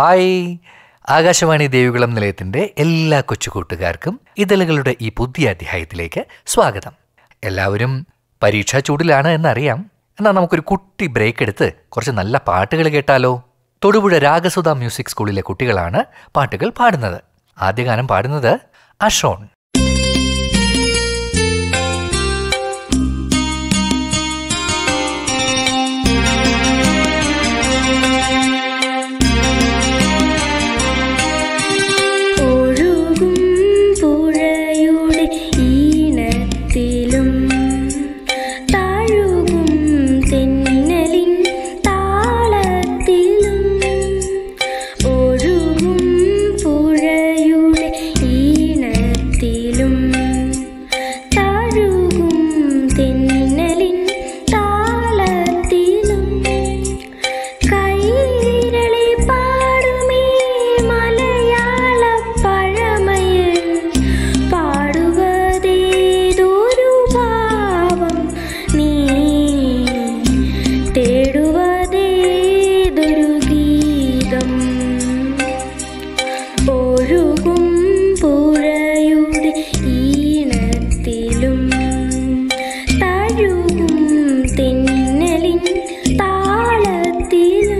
hi Akashvani Devikulam നിലയത്തിന്റെ എല്ലാ കൊച്ചു കൂട്ടുകാർക്കും ഇതളുകളുടെ ഈ പുതിയ അധ്യായത്തിലേക്ക് സ്വാഗതം എല്ലാവരും പരീക്ഷാ ചൂടിലാണ് എന്നറിയാം എന്നാൽ നമുക്കൊരു കുട്ടി ബ്രേക്ക് എടുത്ത് കുറച്ച് നല്ല പാട്ടുകൾ കേട്ടാലോ തൊടുപുഴ രാഗസുധ മ്യൂസിക് സ്കൂളിലെ കുട്ടികളാണ് പാട്ടുകൾ പാടുന്നത് ആദ്യ ഗാനം പാടുന്നത് അഷോൺ ഒഴുകും പുഴയുടെ ഈണത്തിലും താഴുകും തെന്നലിൻ താളത്തിലും ഒഴുകും പുഴയുടെ ഈണത്തിലും താഴുകും തെന്നലിൻ താളത്തിലും കൈരളി പാടുമേ മലയാള പഴമയിൽ പാടുവതേതൊരു ഭാവം നീ തേടുവതേതൊരു ഗീതം ഒഴുകും പുഴയുടെ ഈണത്തിലും തഴുകും തെന്നലിൻ താളത്തിലും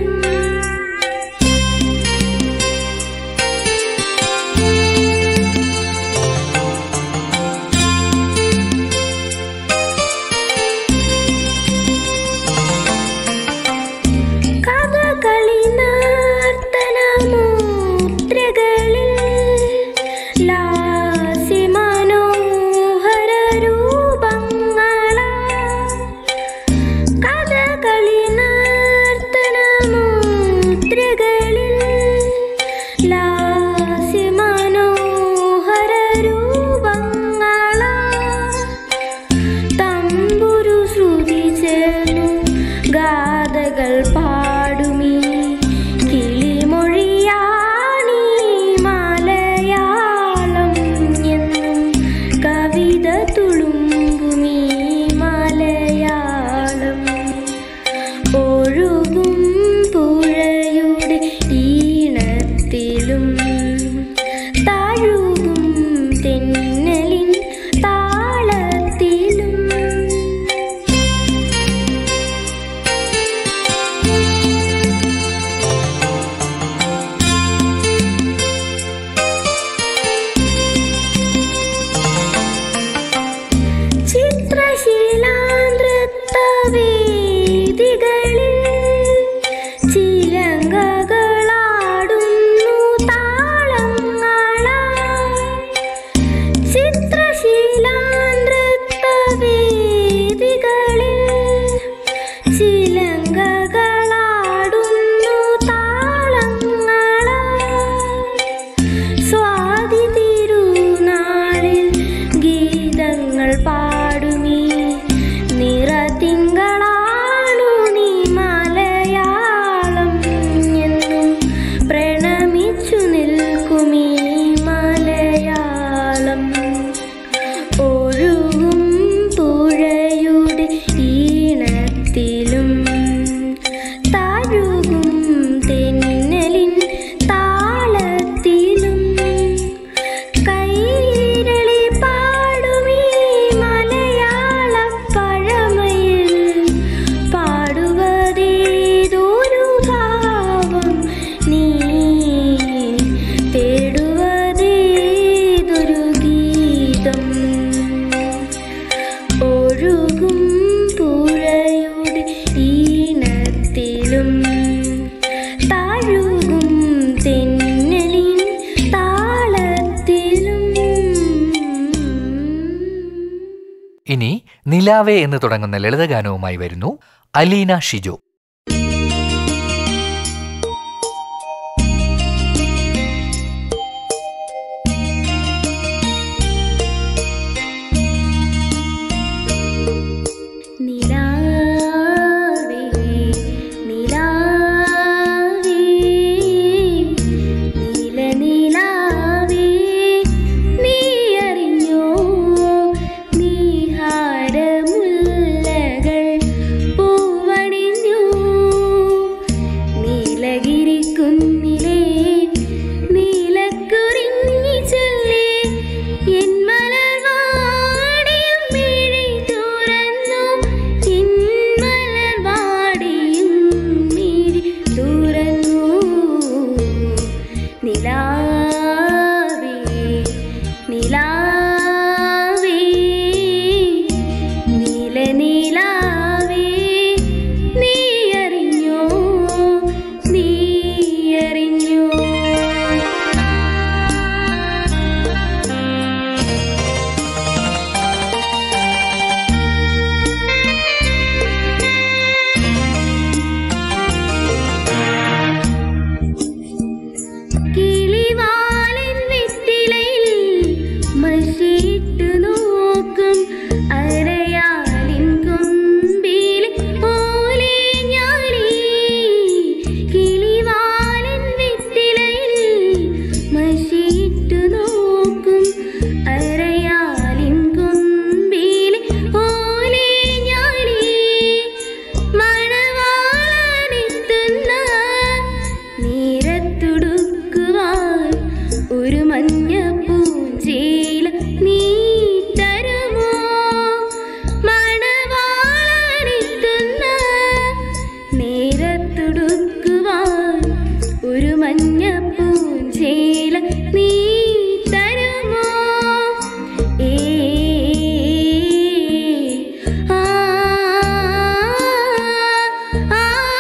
കഥകളി നർത്തനമുദ്രകളിൽ ലാസ്യമനോഹര രൂപങ്ങളാ കഥകളി നർത്തനമുദ്രകളിൽ ലാസ്യമനോഹര രൂപങ്ങളാ തമ്പുരു ശ്രുതി ചേർന്നു ഗാഥകൾ പാടുമീ കിളിമൊഴിയാണീ മലയാളം എന്നും കവിത തുളുമ്പുമീ മലയാളം ഒഴുകും പുഴയുടെ ഈണത്തിലും താഴുകും തെന്നലിൻ താളത്തിലും ചിത്രശീലാനൃത്തവേദികളിൽ ചിലങ്കകളാടുന്നു താളങ്ങളാ ചിത്രശീലാനൃത്തവേദികളിൽ ചിലങ്കകളാടുന്നു താളങ്ങളാ സ്വാതി തിരുനാളിൽ ഗീതങ്ങൾ പാടുമീ നിറതിങ്കളാണു നീ മലയാളം എന്നും പ്രണമിച്ചു നിൽക്കുമീ മലയാളം ഒഴുകും പുഴയുടെ ഈണത്തിലും താഴുകും തെന്നലിൻ താളത്തിലും കൈരളി പാടുമീ മലയാള പഴമയിൽ പാടുവതേതൊരു ഭാവം നീ തേടുവതേതൊരു ഗീതം ഒഴുകും പുഴയുടെ ഈണത്തിലും താഴുകും തെന്നലിൻ താളത്തിലും ഇനി നിലാവേ എന്ന് തുടങ്ങുന്ന ലളിതഗാനവുമായി വരുന്നു അലീന ഷിജോ നിലാവേ നിലാവേ നീലനിലാവേ നീ അറിഞ്ഞോ നീഹാരമുല്ലകൾ പൂവണിഞ്ഞു മഞ്ഞ പൂഞ്ചേല നീ തരുമോ മണവാളനെത്തുന്ന നേരത്തുടുക്കുവാൻ ഒരു മഞ്ഞ പൂഞ്ചേല നീ തരുമോ ഏ ആ ആ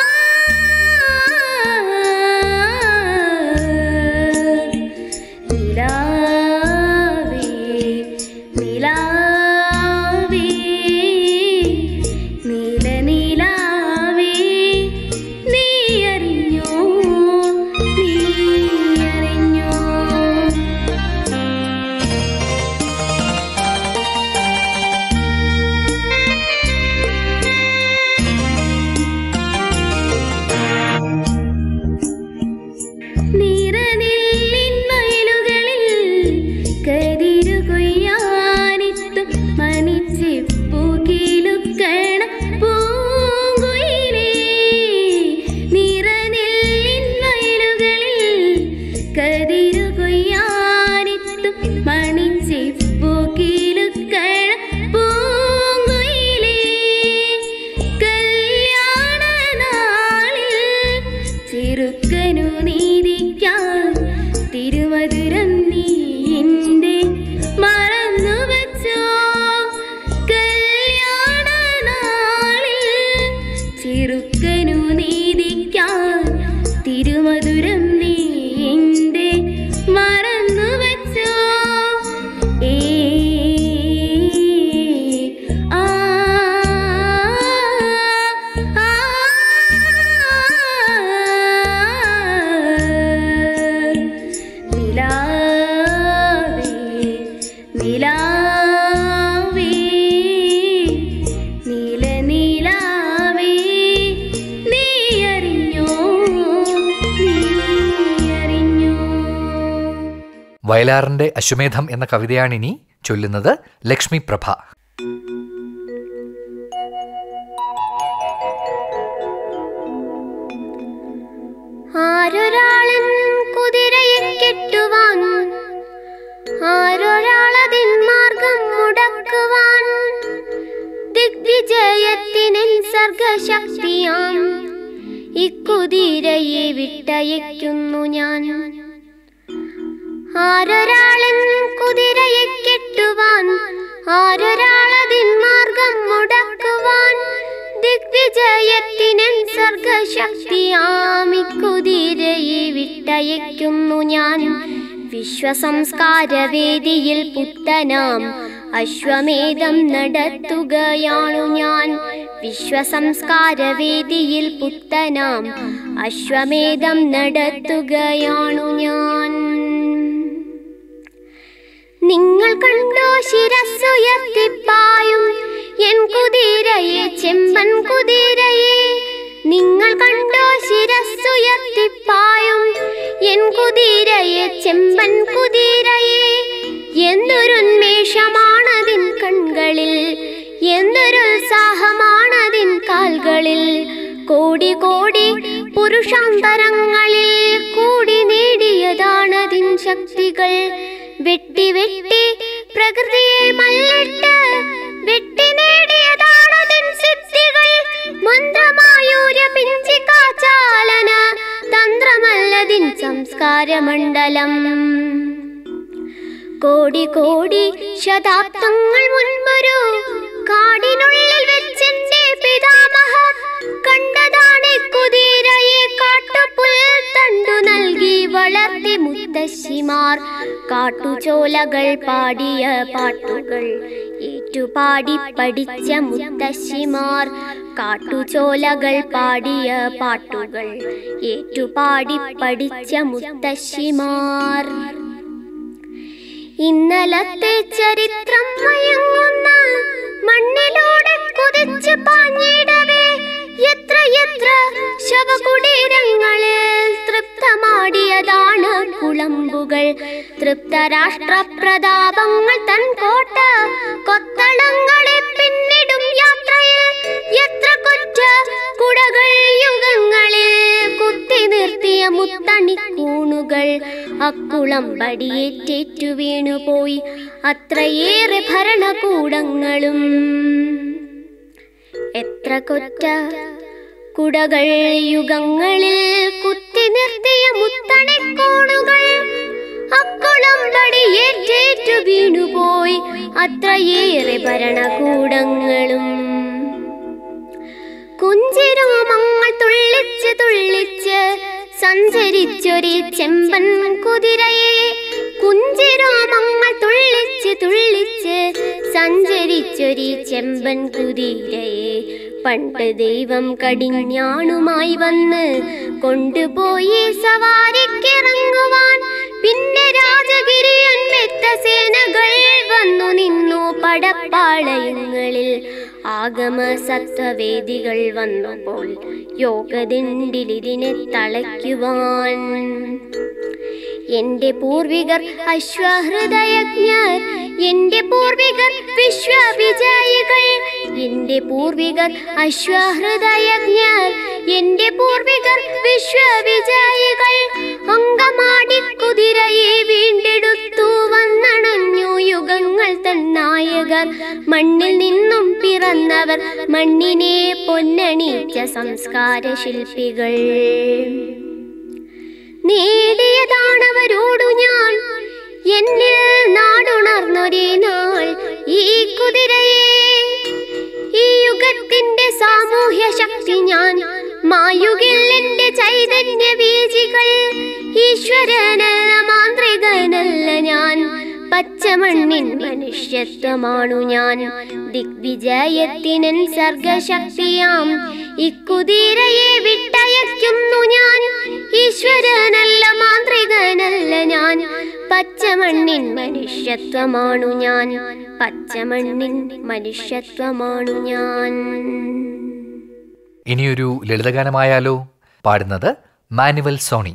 നിലാവേ നിലാവേ നീല നിലാവേ നീ അറിഞ്ഞോ നീ അറിഞ്ഞോ നിറനെല്ലിൻ വയലുകളിൽ കതിരു കൊയ്യാനെത്തും മണിച്ചെപ്പു കിലുക്കണ പൂങ്കുയിലേ നിറനെല്ലിൻ വയലുകളിൽ കതിരു കൊയ്യാനെത്തും മണിച്ചെപ്പു കിലുക്കണ പൂങ്കുയിലേ കല്യാണ നാളിൽ ചെറുക്കനു നീതിക്കാൻ തിരുമധുരം നീ എൻ്റെ മറന്നു വച്ചോ കല്യാണ നാളിൽ ചെറുക്കനു നീതിക്കാൻ തിരുമധുരം നീ എൻ്റെ മറന്നു വച്ചോ ഏ ആ ആ നിലാവേ നിലാവേ നീല നിലാവേ നീ അറിഞ്ഞോ നീ അറിഞ്ഞോ വയലാറിന്റെ അശ്വമേധം എന്ന കവിതയാണിനി ചൊല്ലുന്നത് ലക്ഷ്മി പ്രഭ ആരൊരാളൻ കുതിരയെ കെട്ടുവാൻ ആരൊരാളതിൻ മാർഗം മുടക്കുവാൻ ദിഗ്വിജയത്തിനൻ സർഗശക്തിയാം ഇക്കുതിരയെ വിട്ടയക്കുന്നു ഞാൻ ആരൊരാളൻ കുതിരയെ കെട്ടുവാൻ ആരൊരാളതിൻ മാർഗം മുടക്കുവാൻ ദിഗ്വിജയത്തിനൻ സർഗശക്തിയാമി കുതിരയെ വിട്ടയക്കുന്നു ഞാൻ വിശ്വസംസ്കാരവേദിയിൽ പുത്തനാം അശ്വമേധം നടത്തുകയാണു ഞാൻ വിശ്വസംസ്കാരവേദിയിൽ പുത്തനാം അശ്വമേധം നടത്തുകയാണു ഞാൻ നിങ്ങൾ കണ്ടോ ശിരസ്സുയർത്തിപ്പായും എൻ കുതിരയെ ചെമ്പൻ കുതിരയെ നിങ്ങൾ കണ്ടോ ശിരസ്സുയർത്തിപ്പായും എൻ കുതിരയെ ചെമ്പൻ കുതിരയെ എന്തൊരുന്മേഷമാണതിൻ കൺകളിൽ എന്തൊരുത്സാഹമാണതിൻ കാൽകളിൽ കോടി കോടി പുരുഷാന്തരങ്ങളിൽ കൂടി നേടിയതാണതിൻ ശക്തികൾ വെട്ടി വെട്ടി പ്രകൃതിയെ മല്ലിട്ട് വെട്ടി നേടിയതാണതിൻ സിദ്ധികൾ മന്ത്രമായൂര പിഞ്ചിക്കാചാലന തന്ത്രമല്ലതിൻ സംസ്കാരമണ്ഡലം കോടി കോടി ശതാബ്ദങ്ങൾ മുൻപൊരു കാടിനുള്ളിൽ വെച്ചെന്റെ പിതാമഹർ കണ്ടതാണ് കുതിരയെ കാട്ടുപുൽ തണ്ടു നൽകി വളർത്തി മുത്തശ്ശിമാർ കാട്ടുചോലകൾ പാടിയ പാട്ടുകൾ ഏറ്റുപാടി പഠിച്ച മുത്തശ്ശിമാർ കാട്ടുചോലകൾ പാടിയ പാട്ടുകൾ ഏറ്റുപാടി പഠിച്ച മുത്തശ്ശിമാർ ഇന്നലത്തെ ചരിത്രം മയങ്ങുന്ന മണ്ണിലൂടെ കുതിച്ചു പാഞ്ഞിടവേ എത്ര എത്ര ശവകുടീരങ്ങളിൽ തൃപ്തമാടിയതാണ് കുളമ്പുകൾ തൃപ്തരാഷ്ട്ര പ്രതാപങ്ങൾ തൻ കോട്ട കൊത്തളങ്ങളെ പിന്നിടും യാത്രയിൽ എത്ര കൊറ്റ കുടകൾ യുഗങ്ങളിൽ കുത്തി നിർത്തിയ മുത്തണിക്കൂണുകൾ അക്കുളം പടിയേറ്റേറ്റു വീണുപോയി അത്രയേറെ ഭരണകൂടങ്ങളും എത്ര കൊറ്റ കുടകൾ യുഗങ്ങളിൽ കുത്തി നിർത്തിയ മുത്തണിക്കോണുകൾ അക്കുളം പടിയേറ്റേറ്റു വീണുപോയി അത്രയേറെ ഭരണകൂടങ്ങളും കുഞ്ചിരോമങ്ങൾ തുള്ളിച്ച് തുള്ളിച്ച് സഞ്ചരിച്ചൊരു ചെമ്പൻ കുതിരയെ കുഞ്ചിരോമങ്ങൾ തുള്ളിച്ച് തുള്ളിച്ച് സഞ്ചരിച്ചൊരു ചെമ്പൻ കുതിരയെ പണ്ട് ദൈവം കടിഞ്ഞാണുമായി വന്ന് കൊണ്ടുപോയി സവാരിക്കിറങ്ങുവാൻ പിന്നെ രാജഗിരിയൻ മെത്ത സേനകൾ വന്നു നിന്നു പടപ്പാളയങ്ങളിൽ ആഗമ സത്വവേദികൾ വന്നപ്പോൾ യോഗദിണ്ടിലിതിനെ തളയ്ക്കുവാൻ എന്റെ പൂർവികർ അശ്വഹൃദയജ്ഞർ എന്റെ പൂർവികർ വിശ്വവിജയികൾ എന്റെ പൂർവികർ അശ്വഹൃദയജ്ഞർ എന്റെ പൂർവികർ വിശ്വവിജയികൾ അങ്കമാടി കുതിരയെ വീണ്ടെടുത്തു വന്നണഞ്ഞു യുഗങ്ങൾ തന്നായകർ മണ്ണിൽ നിന്നും പിറന്നവർ മണ്ണിനെ പൊന്നണിച്ച സംസ്കാര ശില്പികൾ നേടിയതാണവരോടു ഞാൻ എന്നിൽ നാടുണർന്നൊരേ നാൾ ഈ കുതിരയെ ഈ യുഗത്തിന്റെ സാമൂഹ്യ ശക്തി ഞാൻ മായുകിൽ എന്റെ ചൈതന്യ ബീജികൾ ഈശ്വരനല്ല മാന്ത്രികനല്ല ഞാൻ പച്ചമണ്ണിൻ മനുഷ്യത്വമാണു ഞാൻ ദിഗ്വിജയത്തിനൻ സർഗശക്തിയാം ഇക്കുതിരയെ വിട്ടയക്കുന്നു ഞാൻ ഈശ്വരനല്ല മാന്ത്രികനല്ല ഞാൻ പച്ചമണ്ണിൻ മനുഷ്യത്വമാണു ഞാൻ പച്ചമണ്ണിൻ മനുഷ്യത്വമാണു ഞാൻ ഇനിയൊരു ലളിതഗാനമായാലോ പാടുന്നത് മാനുവൽ സോണി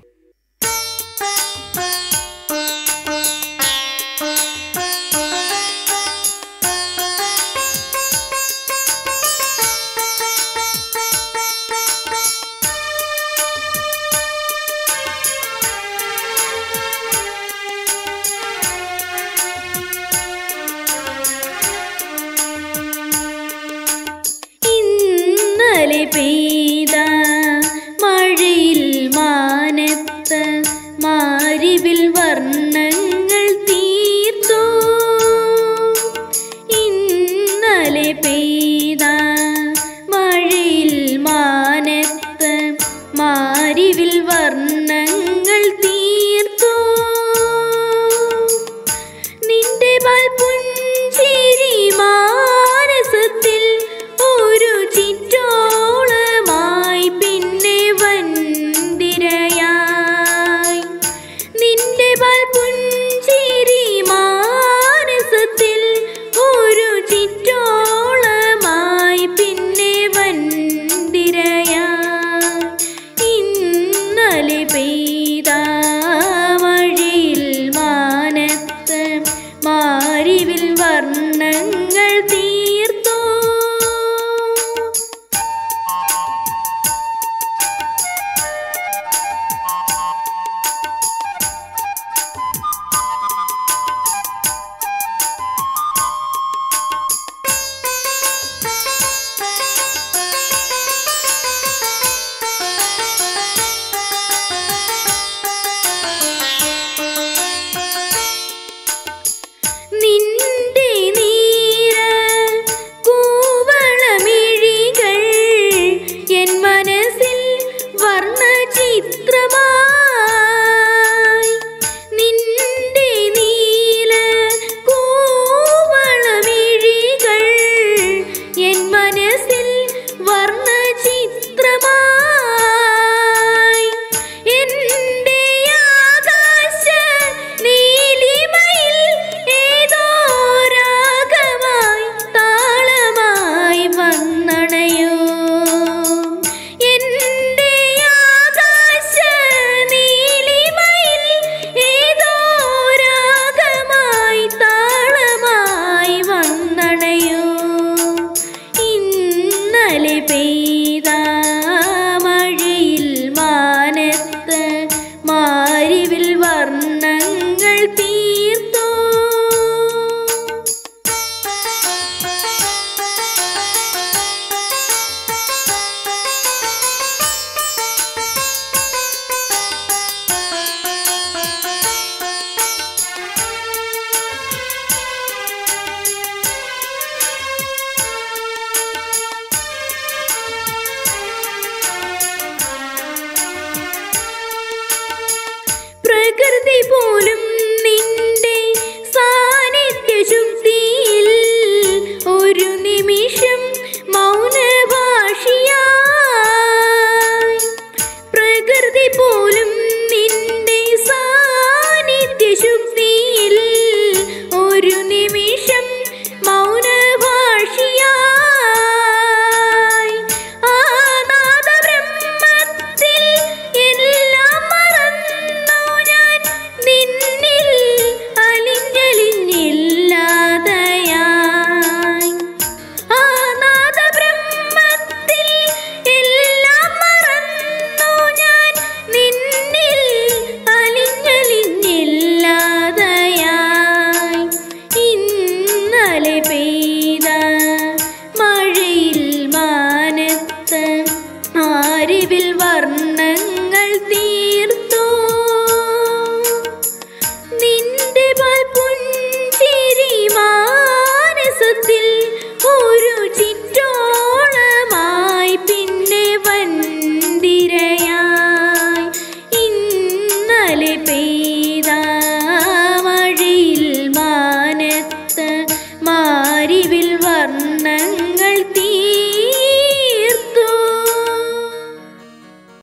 ഇന്നലെ പെയ്ത മഴയിൽ മാനത്തെ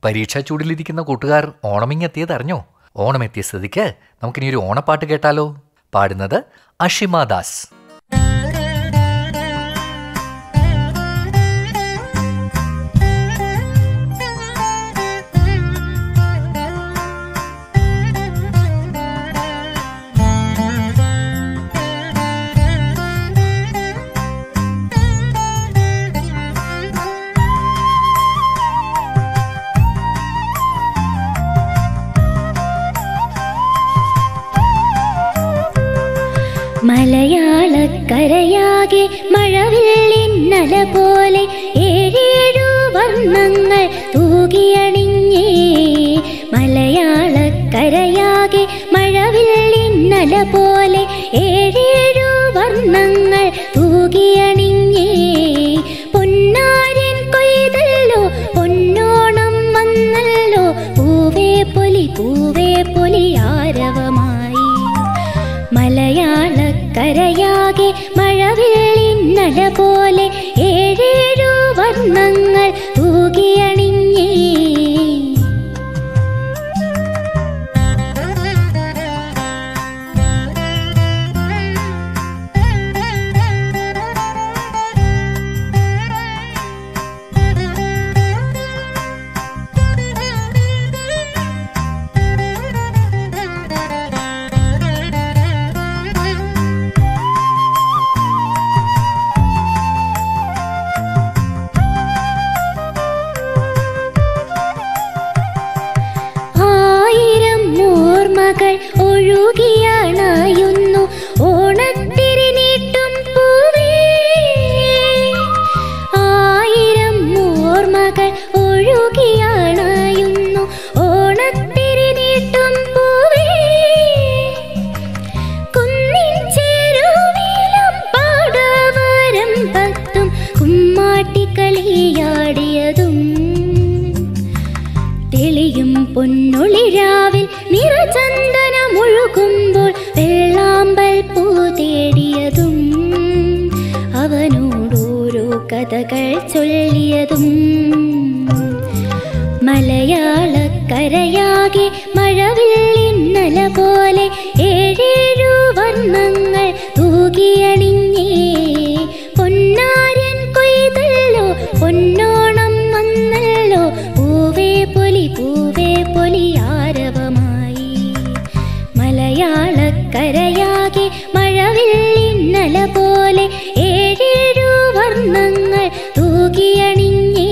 പരീക്ഷാ ചൂടിലിരിക്കുന്ന കൂട്ടുകാർ ഓണമിങ്ങെത്തിയത് അറിഞ്ഞോ ഓണമെത്തിയ സ്ഥിതിക്ക് നമുക്കിനി ഒരു ഓണപ്പാട്ട് കേട്ടാലോ പാടുന്നത് അഷിമ ദാസ് മലയാളക്കരയാകെ മഴവില്ലിന്നല പോലെ ഏഴേഴു വർണ്ണങ്ങൾ തൂകിയണിഞ്ഞേ മലയാളക്കരയാകെ മഴവില്ലിന്നല പോലെ ഏഴേഴു വർണ്ണങ്ങൾ തൂകിയണിഞ്ഞേ പൊന്നാരൻ കൊയ്തല്ലോ പൊന്നോണം വന്നല്ലോ പൂവേ പൊലി പൂവേ പൊലി ആരവമായി മലയാളക്കരയാകെ മഴവില്ലിന്നല പോലെ ഏഴേഴു വർണ്ണങ്ങൾ തൂകിയണിഞ്ഞേ ആയിരം ഓർമ്മകൾ ഒഴുകിയണയുന്നു ഓണത്തിരി നീട്ടും പൂവേ ആയിരം ഓർമ്മകൾ ഒഴുകിയണയുന്നു ഓണത്തിരി നീട്ടും പൂവേ കുന്നിൻ ചേരുവിലും പാടവരം പത്തും കുമ്മാട്ടിക്കളിയാടിയതും തെളിയും പൊന്നൊളിരാവിൽ നിറചന്ദനമൊഴുകുമ്പോൾ വെള്ളാമ്പൽ പൂ തേടിയതും അവനോടോരോ കഥകൾ ചൊല്ലിയതും മലയാളക്കരയാകെ മഴവില്ലിന്നല പോലെ ഏഴേഴു വർണ്ണങ്ങൾ തൂകിയണിഞ്ഞേ പൊന്നാരൻ കൊയ്തല്ലോ പൊന്നോണം വന്നല്ലോ പൂവേ പൊലി പൂവേ പൊലി ആരവമായി മലയാളക്കരയാകെ മഴവില്ലിന്നല പോലെ ഏഴേഴു വർണ്ണങ്ങൾ തൂകിയണിഞ്ഞേ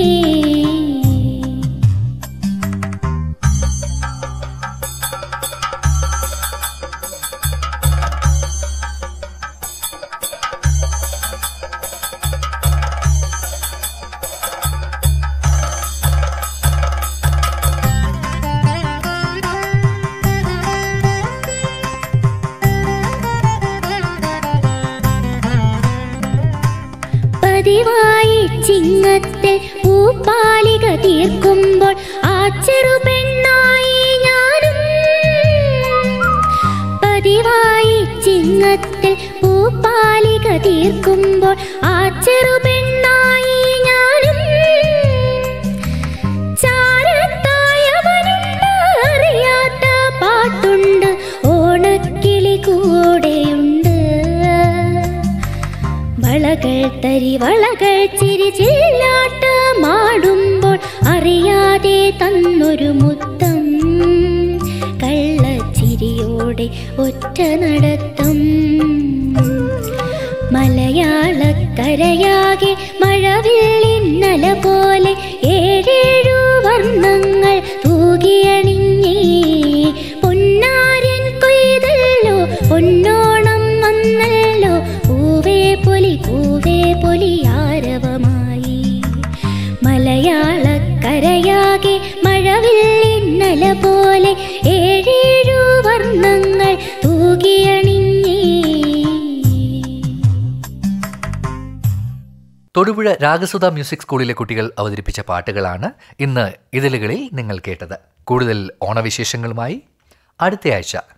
പതിവായി ചിങ്ങത്തിൽ പൂപ്പാലിക തീർക്കുമ്പോൾ ആ ചെറുപെണ്ണായി ഞാനും പതിവായി ചിങ്ങത്തിൽ പൂപ്പാലിക തീർക്കുമ്പോൾ ആ ചെറുപെണ്ണായി ഞാനും ചാരത്തായവനുണ്ട് അറിയാത്ത പാട്ടുണ്ട് ഓണക്കിളി കൂടെയുണ്ട് വളകൾ തരി വളകൾ ചിരി ചില്ലാട്ട് മാടുമ്പോൾ അറിയാതെ തന്നൊരു മുത്തം കള്ളച്ചിരിയോടെ ഒറ്റ നടത്തം മലയാളക്കരയാകെ മഴവില്ലിന്നല പോലെ ഏഴേഴു വർണ്ണങ്ങൾ തൂകിയണിഞ്ഞേ പൊന്നാരൻ കൊയ്തല്ലോ പൊന്നോണം വന്നല്ലോ പൂവേ പൊലി പൂവേ പൊലി ആരവമായി മലയാളക്കരയാകെ മഴവില്ലിന്നല പോലെ ഏഴേഴു വർണ്ണങ്ങൾ തൂകിയണിഞ്ഞേ തൊടുപുഴ രാഗസുധ മ്യൂസിക് സ്കൂളിലെ കുട്ടികൾ അവതരിപ്പിച്ച പാട്ടുകളാണ് ഇന്ന് ഇതിലുകളിൽ നിങ്ങൾ കേട്ടത് കൂടുതൽ ഓണവിശേഷങ്ങളുമായി അടുത്തയാഴ്ച